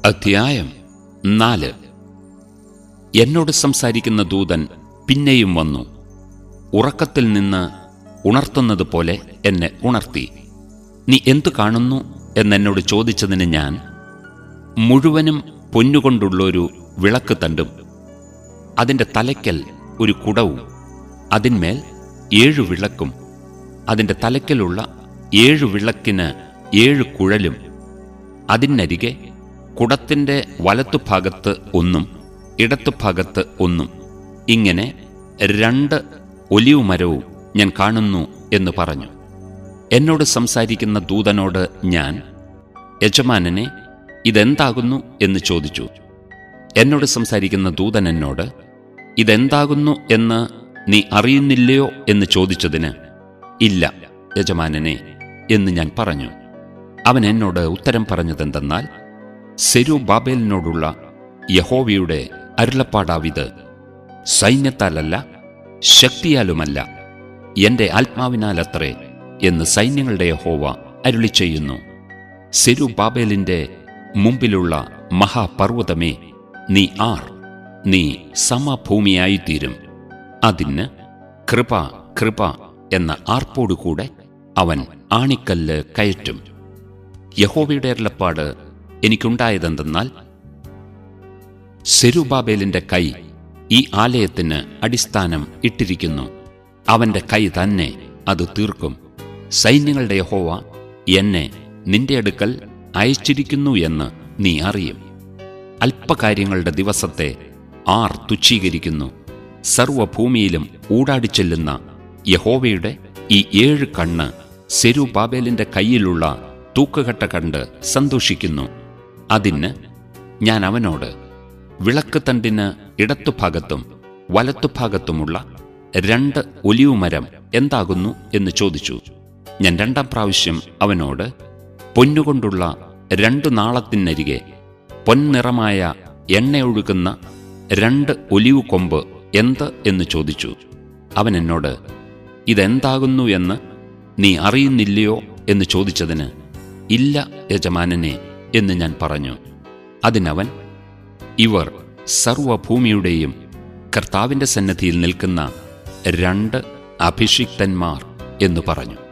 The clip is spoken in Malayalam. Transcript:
അധ്യായം നാല് എന്നോട് സംസാരിക്കുന്ന ദൂതൻ പിന്നെയും വന്നു ഉറക്കത്തിൽ നിന്ന് ഉണർത്തുന്നത് പോലെ എന്നെ ഉണർത്തി നീ എന്തു കാണുന്നു എന്നെന്നോട് ചോദിച്ചതിന് ഞാൻ മുഴുവനും പൊന്നുകൊണ്ടുള്ളൊരു വിളക്ക് തണ്ടും അതിൻ്റെ തലയ്ക്കൽ ഒരു കുടവും അതിന്മേൽ ഏഴു വിളക്കും അതിൻ്റെ തലയ്ക്കലുള്ള ഏഴു വിളക്കിന് ഏഴു കുഴലും അതിനരികെ കുടത്തിൻ്റെ വലത്തുഭാഗത്ത് ഒന്നും ഇടത്തുഭാഗത്ത് ഒന്നും ഇങ്ങനെ രണ്ട് ഒലിവ് മരവും ഞാൻ കാണുന്നു എന്ന് പറഞ്ഞു എന്നോട് സംസാരിക്കുന്ന ദൂതനോട് ഞാൻ യജമാനനെ ഇതെന്താകുന്നു എന്ന് ചോദിച്ചു എന്നോട് സംസാരിക്കുന്ന ദൂതൻ എന്നോട് ഇതെന്താകുന്നു എന്ന് നീ അറിയുന്നില്ലയോ എന്ന് ചോദിച്ചതിന് ഇല്ല യജമാനനെ എന്ന് ഞാൻ പറഞ്ഞു അവൻ എന്നോട് ഉത്തരം പറഞ്ഞതെന്തെന്നാൽ സെരു ബാബേലിനോടുള്ള യഹോവയുടെ അരുളപ്പാടാവിത് സൈന്യത്താലല്ല ശക്തിയാലുമല്ല എന്റെ ആത്മാവിനാലത്രേ എന്ന് സൈന്യങ്ങളുടെ യഹോവ അരുളി ചെയ്യുന്നു സെരു ബാബേലിന്റെ മുമ്പിലുള്ള മഹാപർവ്വതമേ നീ ആർ നീ സമഭൂമിയായിത്തീരും അതിന് കൃപ കൃപ എന്ന ആർപ്പോടുകൂടെ അവൻ ആണിക്കല്ല് കയറ്റും യഹോവയുടെ അരുളപ്പാട് എനിക്കുണ്ടായതെന്തെന്നാൽ സെരുബാബേലിന്റെ കൈ ഈ ആലയത്തിന് അടിസ്ഥാനം ഇട്ടിരിക്കുന്നു അവന്റെ കൈ തന്നെ അത് തീർക്കും സൈന്യങ്ങളുടെ യഹോവ എന്നെ നിന്റെ അടുക്കൽ അയച്ചിരിക്കുന്നു എന്ന് നീ അറിയും അല്പകാര്യങ്ങളുടെ ദിവസത്തെ ആർ തുച്ഛീകരിക്കുന്നു സർവഭൂമിയിലും ഊടാടിച്ചെല്ലുന്ന യഹോവയുടെ ഈ ഏഴ് കണ്ണ് സെരുബാബേലിന്റെ കയ്യിലുള്ള തൂക്കുകട്ട കണ്ട് സന്തോഷിക്കുന്നു അതിന് ഞാൻ അവനോട് വിളക്ക് തണ്ടിന് ഇടത്തുഭാഗത്തും വലത്തുഭാഗത്തുമുള്ള രണ്ട് ഒലിവുമരം എന്താകുന്നു എന്ന് ചോദിച്ചു ഞാൻ രണ്ടാം പ്രാവശ്യം അവനോട് പൊന്നുകൊണ്ടുള്ള രണ്ടു നാളത്തിനരികെ പൊൻനിറമായ എണ്ണയൊഴുകുന്ന രണ്ട് ഒലിവു കൊമ്പ് എന്ത് എന്ന് ചോദിച്ചു അവൻ എന്നോട് ഇതെന്താകുന്നു എന്ന് നീ അറിയുന്നില്ലയോ എന്ന് ചോദിച്ചതിന് ഇല്ല യജമാനനെ എന്ന് ഞാൻ പറഞ്ഞു അതിനവൻ ഇവർ സർവഭൂമിയുടെയും കർത്താവിന്റെ സന്നദ്ധിയിൽ നിൽക്കുന്ന രണ്ട് അഭിഷിക്തന്മാർ എന്ന് പറഞ്ഞു